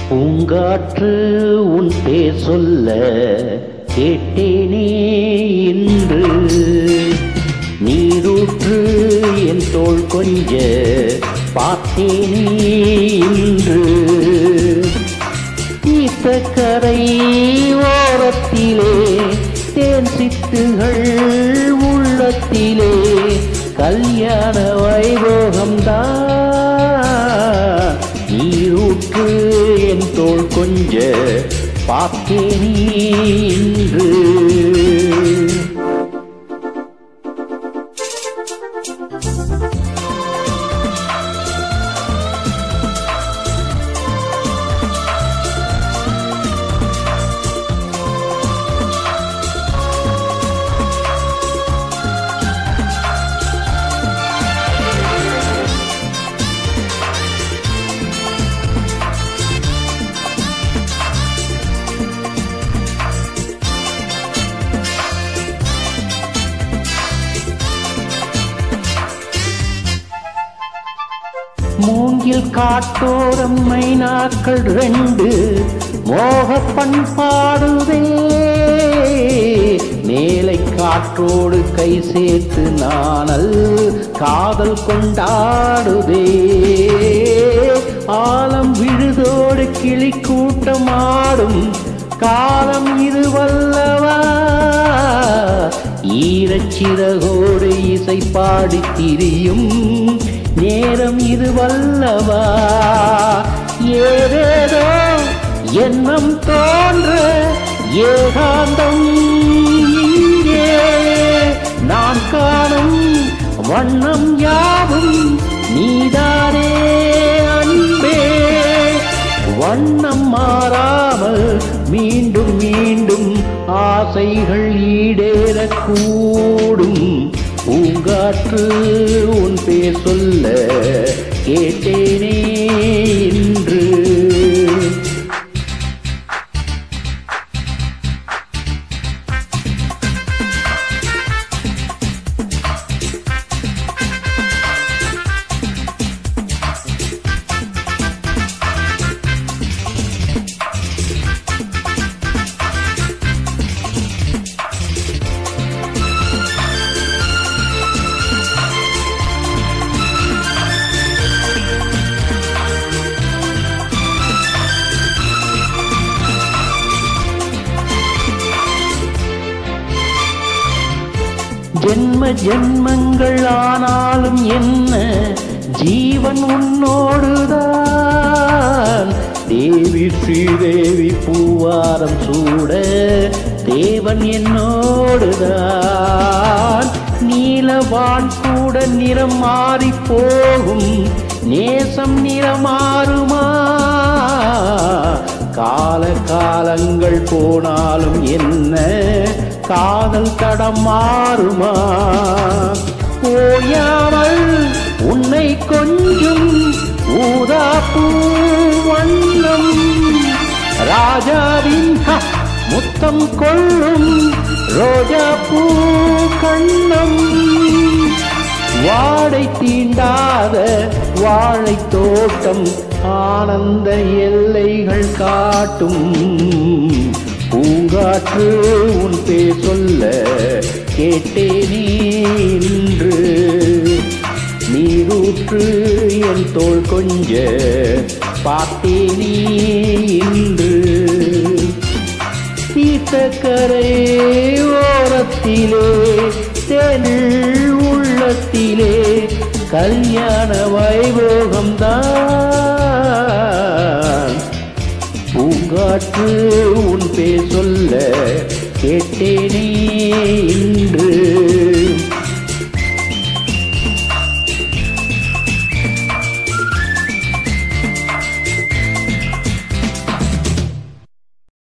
பூங்காற்று உன் பேர் சொல்ல கேட்டேனே இன்று நீரூற்று என் தோள் கொஞ்ச பார்த்தேனே இன்று தீர்த்தக்கரை ஓரத்திலே தேன் சிட்டுகள் உள்ளத்திலே கல்யாண வைபோகம்தான் நீரூற்று என் தோள் கொஞ்ச பார்த்தேனே இன்று மூங்கில் காட்டோரம் மைனாக்கள் ரெண்டு மோக பண்பாடுதே மேலை காற்றோடு கை சேர்த்து நாணல் காதல் கொண்டாடுதே ஆலம் விழுதோடு கிளி கூட்டமாடும் காலம் இது வல்லவா ஈரச்சிறகோடு இசை பாடி திரியும் நேரம் இது வல்லவா ஏதேதோ எண்ணம் தோன்ற ஏகாந்தம் இங்கே நான் காணும் வண்ணம் யாவும் நீதானே அன்பே வண்ணம் மாறாமல் மீண்டும் மீண்டும் ஆசைகள் ஈடேறக்கூடும் பூங்காற்று உன் பேர் சொல்ல கேட்டேனே இன்று ஜென்ம ஜென்மங்கள் ஆனாலும் என்ன ஜீவன் உன்னோடுதான் தேவி ஸ்ரீதேவி பூவாரம் சூட தேவன் என்னோடுதான் நீலவான் கூட நிறம் மாறி போகும் நேசம் நிறமாறுமா கால காலங்கள் போனாலும் என்ன காதல் தடம் மாறுமா ஓயாமல் உன்னை கொஞ்சம் ஊதாப்பூ வண்ணம் ராஜாவின் ஹ, முத்தம் கொள்ளும் ரோஜா பூ கண்ணம் வாடை தீண்டாத வாழை தோட்டம் ஆனந்த எல்லைகள் காட்டும் பூங்காற்று உன் பேர் சொல்ல கேட்டேனே இன்று நீரூற்று என் தோள் கொஞ்ச பார்த்தேனே இன்று தீர்த்தக்கரை ஓரத்திலே தேனில் உள்ளத்திலே கல்யாண வைபோகம்தான் பூங்காற்று உன் பேர் சொல்ல கேட்டேனே இன்று